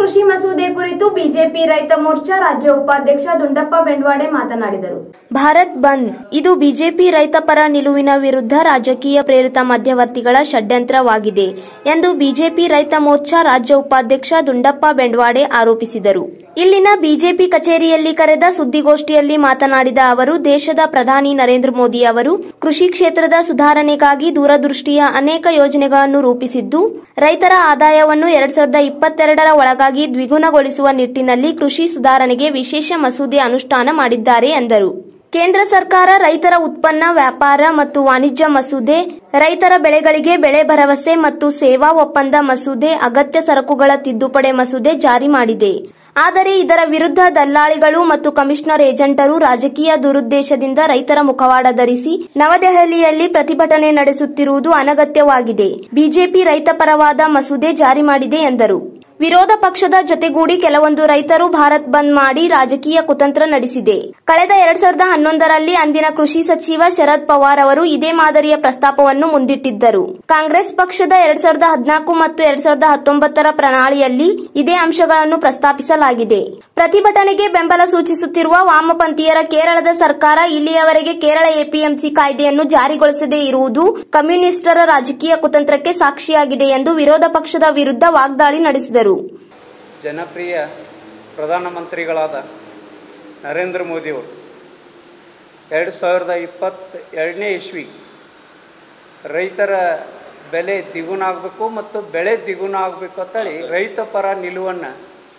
ಕೃಷಿ ಮಸೂದೆ ಕುರಿತು ಬಿಜೆಪಿ ರೈತ ಮೋರ್ಚಾ ರಾಜ್ಯ ಉಪಾಧ್ಯಕ್ಷ ದುಂಡಪ್ಪ ಬೆಂಡ್ವಾಡೆ ಮಾತನಾಡಿದರು ಭಾರತ್ ಬಂದ್ ಇದು ಬಿಜೆಪಿ ರೈತ ಪರ ನಿಲುವಿನ ವಿರುದ್ಧ ರಾಜಕೀಯ ಪ್ರೇರಿತ ಮಧ್ಯವರ್ತಿಗಳ ಷಡ್ಯಂತ್ರವಾಗಿದೆ ಎಂದು ಬಿಜೆಪಿ ರೈತ ಮೋರ್ಚಾ ರಾಜ್ಯ ಉಪಾಧ್ಯಕ್ಷ ದುಂಡಪ್ಪ ಬೆಂಡ್ವಾಡೆ ಆರೋಪಿಸಿದರು ಇಲ್ಲಿನ ಬಿಜೆಪಿ ಕಚೇರಿಯಲ್ಲಿ ಕರೆದ ಸುದ್ದಿಗೋಷ್ಠಿಯಲ್ಲಿ ಮಾತನಾಡಿದ ಅವರು ದೇಶದ ಪ್ರಧಾನಿ ನರೇಂದ್ರ ಮೋದಿ ಅವರು ಕೃಷಿ ಕ್ಷೇತ್ರದ ಸುಧಾರಣೆಗಾಗಿ ದೂರದೃಷ್ಟಿಯ ಅನೇಕ ಯೋಜನೆಗಳನ್ನು ರೂಪಿಸಿದ್ದು ರೈತರ ಆದಾಯವನ್ನು ಎರಡ್ ಸಾವಿರದ ಇಪ್ಪತ್ತೆರಡರ ಒಳಗಾಗಿ ದ್ವಿಗುಣಗೊಳಿಸುವ ನಿಟ್ಟಿನಲ್ಲಿ ಕೃಷಿ ಸುಧಾರಣೆಗೆ ವಿಶೇಷ ಮಸೂದೆ ಅನುಷ್ಠಾನ ಮಾಡಿದ್ದಾರೆ ಎಂದರು ಕೇಂದ್ರ ಸರ್ಕಾರ ರೈತರ ಉತ್ಪನ್ನ ವ್ಯಾಪಾರ ಮತ್ತು ವಾಣಿಜ್ಯ ಮಸೂದೆ ರೈತರ ಬೆಳೆಗಳಿಗೆ ಬೆಳೆ ಭರವಸೆ ಮತ್ತು ಸೇವಾ ಒಪ್ಪಂದ ಮಸೂದೆ ಅಗತ್ಯ ಸರಕುಗಳ ತಿದ್ದುಪಡಿ ಮಸೂದೆ ಜಾರಿ ಮಾಡಿದೆ ಆದರೆ ಇದರ ವಿರುದ್ಧ ದಲ್ಲಾಳಿಗಳು ಮತ್ತು ಕಮಿಷನರ್ ಏಜೆಂಟರು ರಾಜಕೀಯ ದುರುದ್ದೇಶದಿಂದ ರೈತರ ಮುಖವಾಡ ಧರಿಸಿ ನವದೆಹಲಿಯಲ್ಲಿ ಪ್ರತಿಭಟನೆ ನಡೆಸುತ್ತಿರುವುದು ಅನಗತ್ಯವಾಗಿದೆ ಬಿಜೆಪಿ ರೈತ ಪರವಾದ ಮಸೂದೆ ಜಾರಿ ಮಾಡಿದೆ ಎಂದರು ವಿರೋಧ ಪಕ್ಷದ ಜೊತೆಗೂಡಿ ಕೆಲವೊಂದು ರೈತರು ಭಾರತ್ ಬಂದ್ ಮಾಡಿ ರಾಜಕೀಯ ಕುತಂತ್ರ ನಡೆಸಿದೆ ಕಳೆದ ಎರಡ್ ಸಾವಿರದ ಹನ್ನೊಂದರಲ್ಲಿ ಅಂದಿನ ಕೃಷಿ ಸಚಿವ ಶರದ್ ಪವಾರ್ ಅವರು ಇದೇ ಮಾದರಿಯ ಪ್ರಸ್ತಾಪವನ್ನು ಮುಂದಿಟ್ಟಿದ್ದರು ಕಾಂಗ್ರೆಸ್ ಪಕ್ಷದ ಎರಡ್ ಸಾವಿರದ ಹದಿನಾಲ್ಕು ಮತ್ತು ಎರಡ್ ಸಾವಿರದ ಹತ್ತೊಂಬತ್ತರ ಪ್ರಣಾಳಿಯಲ್ಲಿ ಇದೇ ಅಂಶಗಳನ್ನು ಪ್ರಸ್ತಾಪಿಸಲಾಗಿದೆ ಪ್ರತಿಭಟನೆಗೆ ಬೆಂಬಲ ಸೂಚಿಸುತ್ತಿರುವ ವಾಮಪಂಥೀಯರ ಕೇರಳದ ಸರ್ಕಾರ ಇಲ್ಲಿಯವರೆಗೆ ಕೇರಳ ಎಪಿಎಂಸಿ ಕಾಯ್ದೆಯನ್ನು ಜಾರಿಗೊಳಿಸದೇ ಇರುವುದು ಕಮ್ಯುನಿಸ್ಟರ ರಾಜಕೀಯ ಕುತಂತ್ರಕ್ಕೆ ಸಾಕ್ಷಿಯಾಗಿದೆ ಎಂದು ವಿರೋಧ ಪಕ್ಷದ ವಿರುದ್ಧ ವಾಗ್ದಾಳಿ ನಡೆಸಿದರು ಜನಪ್ರಿಯ ಪ್ರಧಾನಮಂತ್ರಿಗಳಾದ ನರೇಂದ್ರ ಮೋದಿಯವರು ಎರಡು ಸಾವಿರದ ಇಪ್ಪತ್ತ ಎರಡನೇ ಇಸ್ವಿ ರೈತರ ಬೆಲೆ ದ್ವಿಗುಣ ಆಗಬೇಕು ಮತ್ತು ಬೆಳೆ ದ್ವಿಗುಣ ಆಗಬೇಕು ಅಂತೇಳಿ ರೈತ ಪರ ನಿಲುವನ್ನು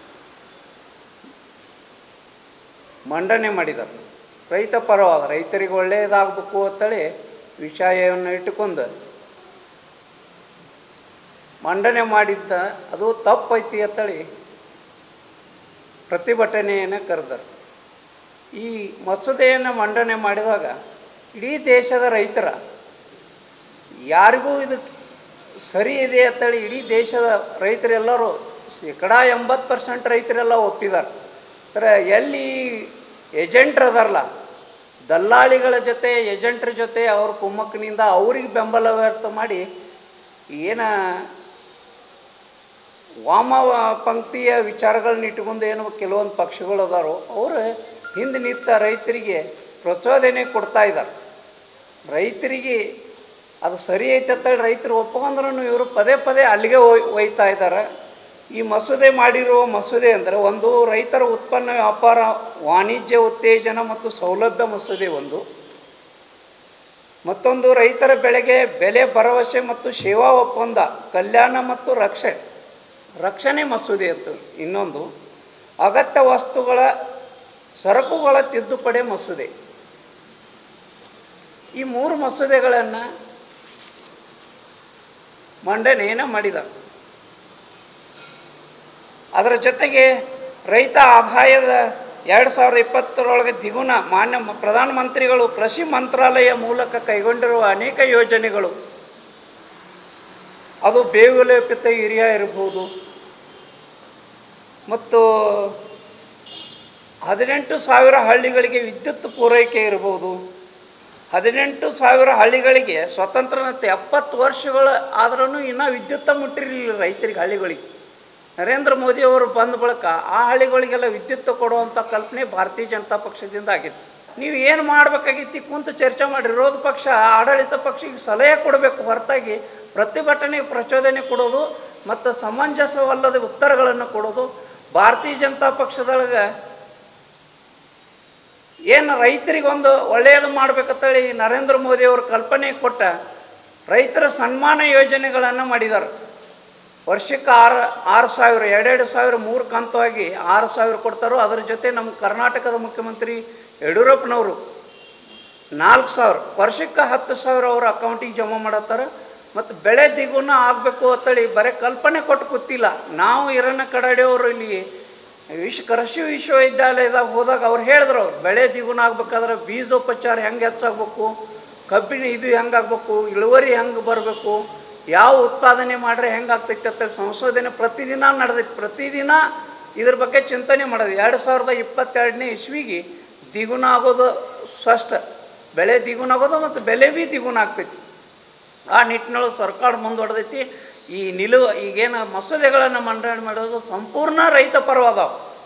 ಮಂಡನೆ ಮಾಡಿದರು ರೈತ ಪರವಾದ ರೈತರಿಗೆ ಒಳ್ಳೆಯದಾಗಬೇಕು ಅಂತೇಳಿ ವಿಷಯವನ್ನು ಇಟ್ಟುಕೊಂಡು ಮಂಡನೆ ಮಾಡಿದ್ದ ಅದು ತಪ್ಪೈತಿ ಅಂತೇಳಿ ಪ್ರತಿಭಟನೆಯನ್ನು ಕರೆದರು ಈ ಮಸೂದೆಯನ್ನು ಮಂಡನೆ ಮಾಡಿದಾಗ ಇಡೀ ದೇಶದ ರೈತರ ಯಾರಿಗೂ ಇದು ಸರಿ ಇದೆ ಅಂತೇಳಿ ಇಡೀ ದೇಶದ ರೈತರೆಲ್ಲರೂ ಶೇಕಡ ಎಂಬತ್ತು ಪರ್ಸೆಂಟ್ ರೈತರೆಲ್ಲ ಒಪ್ಪಿದ್ದಾರೆ ಅಂದ್ರೆ ಎಲ್ಲಿ ಏಜೆಂಟ್ರ್ ಅದಾರಲ್ಲ ದಲ್ಲಾಳಿಗಳ ಜೊತೆ ಏಜೆಂಟ್ರ ಜೊತೆ ಅವ್ರ ಕುಮ್ಮಕ್ಕಿನಿಂದ ಅವ್ರಿಗೆ ಬೆಂಬಲ ವ್ಯರ್ಥ ಮಾಡಿ ಏನ ವಾಮ ಪಂಕ್ತಿಯ ವಿಚಾರಗಳನ್ನ ಇಟ್ಕೊಂಡು ಏನು ಕೆಲವೊಂದು ಪಕ್ಷಗಳು ಅದಾರೋ ಅವರು ಹಿಂದೆ ನಿಂತ ರೈತರಿಗೆ ಪ್ರಚೋದನೆ ಕೊಡ್ತಾ ಇದ್ದಾರೆ ರೈತರಿಗೆ ಅದು ಸರಿ ಐತೆ ಅಂತೇಳಿ ರೈತರು ಒಪ್ಕೊಂಡ್ರೂ ಇವರು ಪದೇ ಪದೇ ಅಲ್ಲಿಗೆ ಒಯ್ ಒಯ್ತಾ ಇದ್ದಾರೆ ಈ ಮಸೂದೆ ಮಾಡಿರುವ ಮಸೂದೆ ಅಂದರೆ ಒಂದು ರೈತರ ಉತ್ಪನ್ನ ವ್ಯಾಪಾರ ವಾಣಿಜ್ಯ ಉತ್ತೇಜನ ಮತ್ತು ಸೌಲಭ್ಯ ಮಸೂದೆ ಒಂದು ಮತ್ತೊಂದು ರೈತರ ಬೆಳೆಗೆ ಬೆಲೆ ಭರವಸೆ ಮತ್ತು ಸೇವಾ ಒಪ್ಪಂದ ಕಲ್ಯಾಣ ಮತ್ತು ರಕ್ಷೆ ರಕ್ಷಣೆ ಮಸೂದೆ ಅಂತ ಇನ್ನೊಂದು ಅಗತ್ಯ ವಸ್ತುಗಳ ಸರಕುಗಳ ತಿದ್ದುಪಡಿ ಮಸೂದೆ ಈ ಮೂರು ಮಸೂದೆಗಳನ್ನು ಮಂಡನೆಯನ್ನು ಮಾಡಿದ ಅದರ ಜೊತೆಗೆ ರೈತ ಆದಾಯದ ಎರಡು ಸಾವಿರದ ಇಪ್ಪತ್ತರೊಳಗೆ ದ್ವಿಗುಣ ಮಾನ್ಯ ಮ- ಪ್ರಧಾನಮಂತ್ರಿಗಳು ಕೃಷಿ ಮಂತ್ರಾಲಯ ಮೂಲಕ ಕೈಗೊಂಡಿರುವ ಅನೇಕ ಯೋಜನೆಗಳು ಅದು ಬೇವುಲೇಪಿತ ಹಿರಿಯ ಇರ್ಬೋದು ಮತ್ತು ಹದಿನೆಂಟು ಸಾವಿರ ಹಳ್ಳಿಗಳಿಗೆ ವಿದ್ಯುತ್ ಪೂರೈಕೆ ಇರ್ಬೋದು ಹದಿನೆಂಟು ಸಾವಿರ ಹಳ್ಳಿಗಳಿಗೆ ಸ್ವತಂತ್ರನತೆ ಎಪ್ಪತ್ತು ವರ್ಷಗಳ ಆದ್ರೂ ಇನ್ನೂ ವಿದ್ಯುತ್ತ ಮುಟ್ಟಿರಲಿಲ್ಲ ರೈತರಿಗೆ ಹಳ್ಳಿಗಳಿಗೆ ನರೇಂದ್ರ ಮೋದಿ ಅವರು ಬಂದ ಬಳಿಕ ಆ ಹಳ್ಳಿಗಳಿಗೆಲ್ಲ ವಿದ್ಯುತ್ ಕೊಡುವಂಥ ಕಲ್ಪನೆ ಭಾರತೀಯ ಜನತಾ ಪಕ್ಷದಿಂದ ಆಗಿದೆ ನೀವು ಏನು ಮಾಡಬೇಕಾಗಿತ್ತು ಕುಂತು ಚರ್ಚೆ ಮಾಡಿ ವಿರೋಧ ಪಕ್ಷ ಆಡಳಿತ ಪಕ್ಷಕ್ಕೆ ಸಲಹೆ ಕೊಡಬೇಕು ಹೊರತಾಗಿ ಪ್ರತಿಭಟನೆ ಪ್ರಚೋದನೆ ಕೊಡೋದು ಮತ್ತು ಸಮಂಜಸವಲ್ಲದ ಉತ್ತರಗಳನ್ನು ಕೊಡೋದು ಭಾರತೀಯ ಜನತಾ ಪಕ್ಷದೊಳಗೆ ಏನು ರೈತರಿಗೊಂದು ಒಳ್ಳೆಯದು ಮಾಡ್ಬೇಕಂತೇಳಿ ನರೇಂದ್ರ ಮೋದಿ ಅವರು ಕಲ್ಪನೆ ಕೊಟ್ಟ ರೈತರ ಸನ್ಮಾನ ಯೋಜನೆಗಳನ್ನು ಮಾಡಿದ್ದಾರೆ ವರ್ಷಕ್ಕೆ ಆರು ಆರು ಸಾವಿರ ಎರಡೆರಡು ಸಾವಿರ ಮೂರು ಕಂತವಾಗಿ ಆರು ಸಾವಿರ ಕೊಡ್ತಾರೋ ಅದರ ಜೊತೆ ನಮ್ಮ ಕರ್ನಾಟಕದ ಮುಖ್ಯಮಂತ್ರಿ ಯಡಿಯೂರಪ್ಪನವರು ನಾಲ್ಕು ಸಾವಿರ ವರ್ಷಕ್ಕೆ ಹತ್ತು ಸಾವಿರ ಅವ್ರ ಅಕೌಂಟಿಗೆ ಜಮಾ ಮಾಡತ್ತಾರೆ ಮತ್ತು ಬೆಳೆ ದ್ವಿಗುಣ ಆಗಬೇಕು ಅಂತೇಳಿ ಬರೀ ಕಲ್ಪನೆ ಕೊಟ್ಟು ಕೂತಿಲ್ಲ ನಾವು ಇರನ್ನ ಕಡಡೆಯವರು ಇಲ್ಲಿ ವಿಶ್ವ ಕೃಷಿ ವಿಶ್ವವಿದ್ಯಾಲಯದಾಗ ಹೋದಾಗ ಅವ್ರು ಹೇಳಿದ್ರು ಅವ್ರು ಬೆಳೆ ದ್ವಿಗುಣ ಆಗ್ಬೇಕಾದ್ರೆ ಬೀಜೋಪಚಾರ ಹೆಂಗೆ ಹೆಚ್ಚಾಗಬೇಕು ಕಬ್ಬಿನ ಇದು ಹೆಂಗೆ ಆಗ್ಬೇಕು ಇಳುವರಿ ಹೆಂಗೆ ಬರಬೇಕು ಯಾವ ಉತ್ಪಾದನೆ ಮಾಡ್ರೆ ಹೆಂಗೆ ಆಗ್ತೈತೆ ಅಂತೇಳಿ ಸಂಶೋಧನೆ ಪ್ರತಿದಿನ ನಡೆದೈತೆ ಪ್ರತಿದಿನ ಇದ್ರ ಬಗ್ಗೆ ಚಿಂತನೆ ಮಾಡೋದು ಎರಡು ಸಾವಿರದ ಇಪ್ಪತ್ತೆರಡನೇ ಇಸ್ವಿಗೆ ದ್ವಿಗುಣ ಆಗೋದು ಸ್ಪಷ್ಟ ಬೆಳೆ ದ್ವಿಗುಣ ಆಗೋದು ಮತ್ತು ಬೆಲೆ ಭೀ ದ್ವಿಗುಣ ಆಗ್ತೈತಿ ಆ ನಿಟ್ಟಿನೊಳಗೆ ಸರ್ಕಾರ ಮುಂದುವರೆದೈತಿ ಈ ನಿಲುವು ಈಗೇನು ಮಸೂದೆಗಳನ್ನು ಮಂಡನೆ ಮಾಡೋದು ಸಂಪೂರ್ಣ ರೈತ ಪರವಾದವು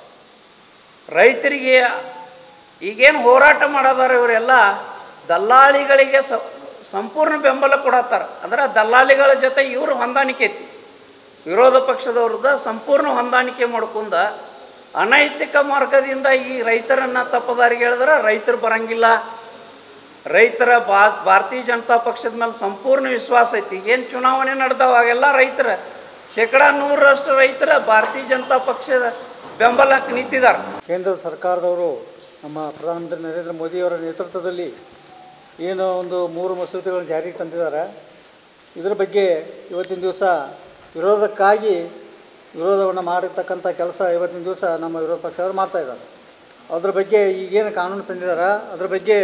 ರೈತರಿಗೆ ಈಗೇನು ಹೋರಾಟ ಮಾಡೋದಾರ ಇವರೆಲ್ಲ ದಲ್ಲಾಳಿಗಳಿಗೆ ಸ ಸಂಪೂರ್ಣ ಬೆಂಬಲ ಕೊಡತ್ತಾರ ಅಂದ್ರೆ ದಲ್ಲಾಳಿಗಳ ಜೊತೆ ಇವರು ಹೊಂದಾಣಿಕೆ ಐತಿ ವಿರೋಧ ಪಕ್ಷದವ್ರದ ಸಂಪೂರ್ಣ ಹೊಂದಾಣಿಕೆ ಮಾಡ್ಕೊಂಡ ಅನೈತಿಕ ಮಾರ್ಗದಿಂದ ಈ ರೈತರನ್ನ ತಪ್ಪದಾರಿಗೆ ಹೇಳಿದ್ರೆ ರೈತರು ಬರಂಗಿಲ್ಲ ರೈತರ ಬಾ ಭಾರತೀಯ ಜನತಾ ಪಕ್ಷದ ಮೇಲೆ ಸಂಪೂರ್ಣ ವಿಶ್ವಾಸ ಐತಿ ಏನು ಚುನಾವಣೆ ನಡೆದವ ಅವೆಲ್ಲ ರೈತರ ಶೇಕಡ ನೂರರಷ್ಟು ರೈತರ ಭಾರತೀಯ ಜನತಾ ಪಕ್ಷದ ಬೆಂಬಲಕ್ಕೆ ನಿಂತಿದ್ದಾರೆ ಕೇಂದ್ರ ಸರ್ಕಾರದವರು ನಮ್ಮ ಪ್ರಧಾನಮಂತ್ರಿ ನರೇಂದ್ರ ಮೋದಿಯವರ ನೇತೃತ್ವದಲ್ಲಿ ಏನು ಒಂದು ಮೂರು ಮಸೂದೆಗಳನ್ನು ಜಾರಿಗೆ ತಂದಿದ್ದಾರೆ ಇದರ ಬಗ್ಗೆ ಇವತ್ತಿನ ದಿವಸ ವಿರೋಧಕ್ಕಾಗಿ ವಿರೋಧವನ್ನು ಮಾಡಿರ್ತಕ್ಕಂಥ ಕೆಲಸ ಇವತ್ತಿನ ದಿವಸ ನಮ್ಮ ವಿರೋಧ ಪಕ್ಷದವರು ಮಾಡ್ತಾ ಇದ್ದಾರೆ ಅದ್ರ ಬಗ್ಗೆ ಈಗೇನು ಕಾನೂನು ತಂದಿದ್ದಾರೆ ಅದ್ರ ಬಗ್ಗೆ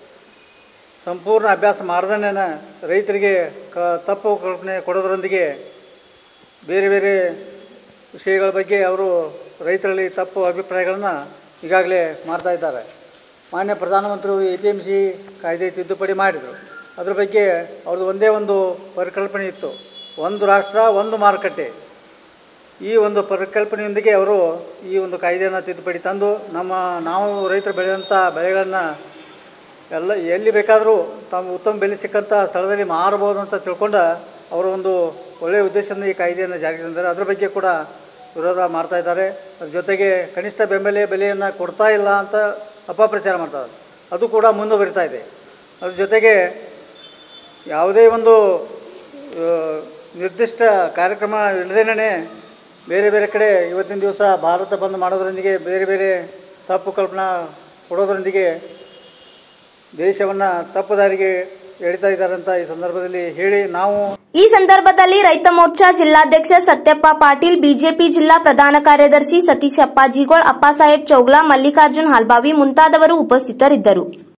ಸಂಪೂರ್ಣ ಅಭ್ಯಾಸ ಮಾಡ್ದೇ ರೈತರಿಗೆ ಕ ತಪ್ಪು ಕಲ್ಪನೆ ಕೊಡೋದ್ರೊಂದಿಗೆ ಬೇರೆ ಬೇರೆ ವಿಷಯಗಳ ಬಗ್ಗೆ ಅವರು ರೈತರಲ್ಲಿ ತಪ್ಪು ಅಭಿಪ್ರಾಯಗಳನ್ನು ಈಗಾಗಲೇ ಮಾಡ್ತಾ ಇದ್ದಾರೆ ಮಾನ್ಯ ಪ್ರಧಾನಮಂತ್ರಿಗಳು ಎ ಪಿ ಎಮ್ ಸಿ ಕಾಯ್ದೆ ತಿದ್ದುಪಡಿ ಮಾಡಿದರು ಅದ್ರ ಬಗ್ಗೆ ಅವ್ರದ್ದು ಒಂದೇ ಒಂದು ಪರಿಕಲ್ಪನೆ ಇತ್ತು ಒಂದು ರಾಷ್ಟ್ರ ಒಂದು ಮಾರುಕಟ್ಟೆ ಈ ಒಂದು ಪರಿಕಲ್ಪನೆಯೊಂದಿಗೆ ಅವರು ಈ ಒಂದು ಕಾಯ್ದೆಯನ್ನು ತಿದ್ದುಪಡಿ ತಂದು ನಮ್ಮ ನಾವು ರೈತರು ಬೆಳೆದಂಥ ಬೆಳೆಗಳನ್ನು ಎಲ್ಲ ಎಲ್ಲಿ ಬೇಕಾದರೂ ತಾವು ಉತ್ತಮ ಬೆಲೆ ಸಿಕ್ಕಂಥ ಸ್ಥಳದಲ್ಲಿ ಮಾರಬಹುದು ಅಂತ ತಿಳ್ಕೊಂಡು ಅವರ ಒಂದು ಒಳ್ಳೆಯ ಉದ್ದೇಶದಿಂದ ಈ ಕಾಯ್ದೆಯನ್ನು ಜಾರಿಗೆ ತಂದರೆ ಅದ್ರ ಬಗ್ಗೆ ಕೂಡ ವಿರೋಧ ಮಾಡ್ತಾ ಇದ್ದಾರೆ ಅದ್ರ ಜೊತೆಗೆ ಕನಿಷ್ಠ ಬೆಂಬಲ ಬೆಲೆಯನ್ನು ಕೊಡ್ತಾ ಇಲ್ಲ ಅಂತ ಅಪಪ್ರಚಾರ ಮಾಡ್ತಾರೆ ಅದು ಕೂಡ ಮುಂದುವರಿತಾ ಇದೆ ಅದ್ರ ಜೊತೆಗೆ ಯಾವುದೇ ಒಂದು ಆ, ನಿರ್ದಿಷ್ಟ ಕಾರ್ಯಕ್ರಮ ಇಲ್ಲದೇನೆ ಬೇರೆ ಬೇರೆ ಕಡೆ ಇವತ್ತಿನ ದಿವಸ ಭಾರತ ಬಂದ್ ಮಾಡೋದ್ರೊಂದಿಗೆ ಬೇರೆ ಬೇರೆ ತಪ್ಪು ಕಲ್ಪನಾ ಕೊಡೋದ್ರೊಂದಿಗೆ ದೇಶವನ್ನು ತಪ್ಪು ದಾರಿಗೆ ಎಳಿತಾ ಇದ್ದಾರೆ ಅಂತ ಈ ಸಂದರ್ಭದಲ್ಲಿ ಹೇಳಿ ನಾವು ಈ ಸಂದರ್ಭದಲ್ಲಿ ರೈತ ಮೋರ್ಚಾ ಜಿಲ್ಲಾಧ್ಯಕ್ಷ ಸತ್ಯಪ್ಪ ಪಾಟೀಲ್ ಬಿಜೆಪಿ ಜಿಲ್ಲಾ ಪ್ರಧಾನ ಕಾರ್ಯದರ್ಶಿ ಸತೀಶ್ ಅಪ್ಪಾಜಿಗೋಳ್ ಅಪ್ಪಾಸಾಹೇಬ್ ಚೌಗ್ಲಾ ಮಲ್ಲಿಕಾರ್ಜುನ್ ಹಾಲ್ಬಾವಿ ಮುಂತಾದವರು ಉಪಸ್ಥಿತರಿದ್ದರು